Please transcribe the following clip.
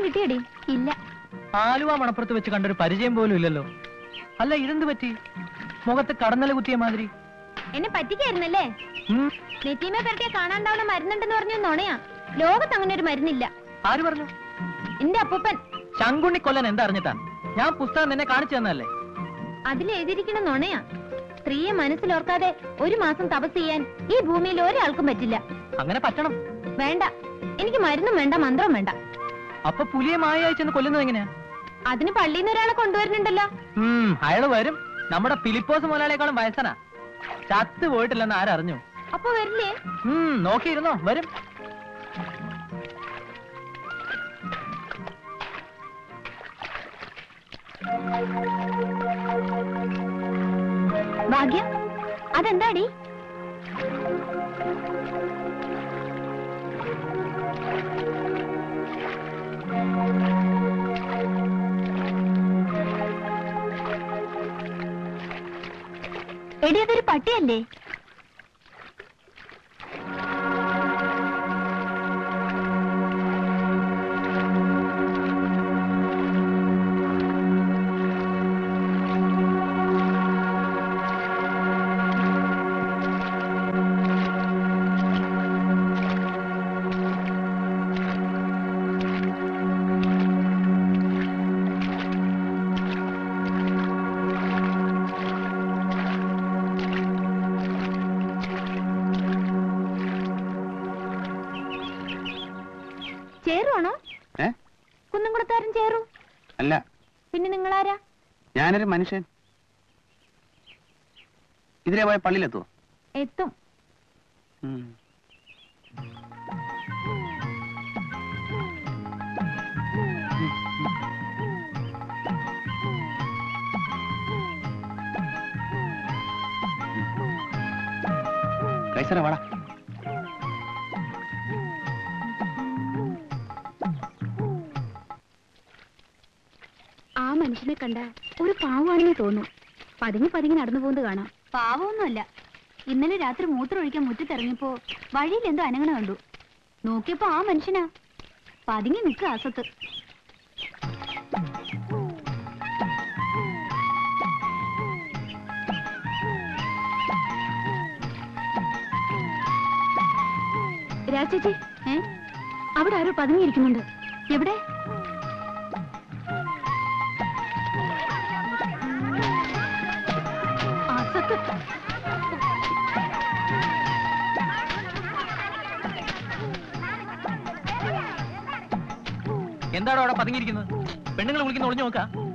വല്ലതും കിട്ടിയടി ഇല്ല ആലുവ മണപ്പുറത്ത് വെച്ച് കണ്ടൊരു പരിചയം പോലും ഇല്ലല്ലോ അല്ല ഇതെന്ത് പറ്റി മുഖത്ത് കടന്നല കുത്തിയ മാതിരി എന്നെ പറ്റിക്കായിരുന്നല്ലേ ഉം, നെറ്റീമെ പെരട്ടിയെ കാണാണ്ടാവുന്ന മരുന്നുണ്ടെന്ന് പറഞ്ഞു നുണയാ ലോകത്ത് അങ്ങനെ ഒരു മരുന്നില്ല ആര് പറഞ്ഞു എന്റെ അപ്പൂപ്പൻ ശങ്കുണ്ണി കൊല്ലൻ എന്താ അറിഞ്ഞിട്ടാ ഞാൻ പുസ്തകം നിന്നെ കാണിച്ചു തന്നല്ലേ അതിൽ എഴുതിയിരിക്കുന്ന നുണയാ സ്ത്രീയെ മനസ്സിലോർക്കാതെ ഒരു മാസം തപസ് ചെയ്യാൻ ഈ ഭൂമിയിൽ ഒരാൾക്കും പറ്റില്ല അങ്ങനെ പറ്റണം വേണ്ട എനിക്ക് മരുന്നും വേണ്ട മന്ത്രവും വേണ്ട അപ്പൊ പുലിയെ മായയായി ചെന്ന് കൊല്ലുന്നത് എങ്ങനെയാ അതിന് പള്ളിയിൽ നിന്ന് ഒരാളെ കൊണ്ടുവരുന്നുണ്ടല്ലോ ഉം അയാള് വരും നമ്മുടെ ഫിലിപ്പോസ് മുതലാളിയേക്കാളും വയസ്സനാ ചത്ത് പോയിട്ടില്ലെന്ന് ആരറിഞ്ഞു അപ്പൊ വരില്ലേ ഉം നോക്കിയിരുന്നോ വരും ഭാഗ്യം അതെന്താടി എടി അതൊരു പട്ടിയല്ലേ ചേറുവാണോ ഏ കുന്നംകുളത്താരൻ ചേറു അല്ല പിന്നെ നിങ്ങളാരാ ഞാനൊരു മനുഷ്യൻ ഇതിലെ പോയ പള്ളിയിലെത്തുവോ എത്തും ഉം. കൈസറ വാടാ ആ മനുഷ്യനെ കണ്ട ഒരു പാവമാണെന്ന് തോന്നും പതുങ്ങി പതുങ്ങി നടന്നു പോകുന്നത് കാണാം പാവമൊന്നുമല്ല ഇന്നലെ രാത്രി മൂത്രമൊഴിക്കാൻ മുറ്റത്തിറങ്ങിയപ്പോ വഴിയിൽ എന്തോ അനങ്ങണ കണ്ടു നോക്കിയപ്പോ ആ മനുഷ്യനാ പതുങ്ങി നിൽക്കുക അസത്ത് രാജേച്ചി ഏ അവിടെ ആരോ പതുങ്ങിയിരിക്കുന്നുണ്ട് എവിടെ അസത്ത് എന്താണോ അവിടെ പതുങ്ങിയിരിക്കുന്നത് പെണ്ണുങ്ങൾ വിളിക്കുന്ന ഒളിഞ്ഞു നോക്കാ